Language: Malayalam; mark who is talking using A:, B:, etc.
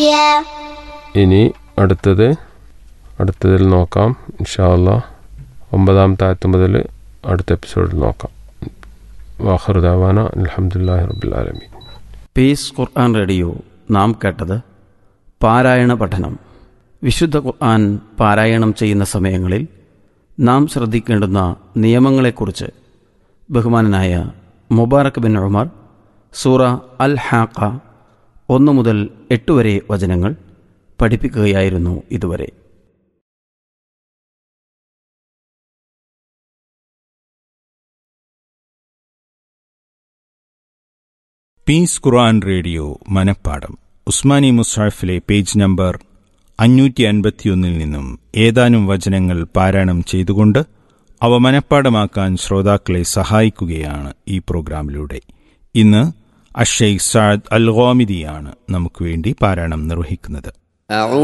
A: Yeah.
B: ഇനി അടുത്തത് അടുത്തതിൽ നോക്കാം ഇൻഷാല്ല ഒമ്പതാം താഴത്ത് മുതൽ അടുത്ത എപ്പിസോഡിൽ നോക്കാം വാഹൃദാവാന അലഹമുല്ലാ റബുലാലമി
C: പീസ് ഖുർആൻ റേഡിയോ നാം കേട്ടത് പാരായണ പഠനം വിശുദ്ധ ഖുർആൻ പാരായണം ചെയ്യുന്ന സമയങ്ങളിൽ നാം ശ്രദ്ധിക്കേണ്ടുന്ന നിയമങ്ങളെക്കുറിച്ച് ബഹുമാനനായ മുബാറക് ബിൻ ഉമർ സൂറ അൽ ഹാക്ക ഒന്ന് മുതൽ എട്ട് വരെ വചനങ്ങൾ പഠിപ്പിക്കുകയായിരുന്നു ഇതുവരെ
D: പീസ് ഖുർആൻ റേഡിയോ മനപ്പാടം ഉസ്മാനി മുസാഫിലെ പേജ് നമ്പർ അഞ്ഞൂറ്റി അൻപത്തിയൊന്നിൽ നിന്നും ഏതാനും വചനങ്ങൾ പാരായണം ചെയ്തുകൊണ്ട് അവ മനപ്പാടമാക്കാൻ ശ്രോതാക്കളെ സഹായിക്കുകയാണ് ഈ പ്രോഗ്രാമിലൂടെ ഇന്ന് അഷെയ്ഖ് സാദ് അൽ ഗോമിദിയാണ് നമുക്ക് വേണ്ടി പാരായണം നിർവഹിക്കുന്നത്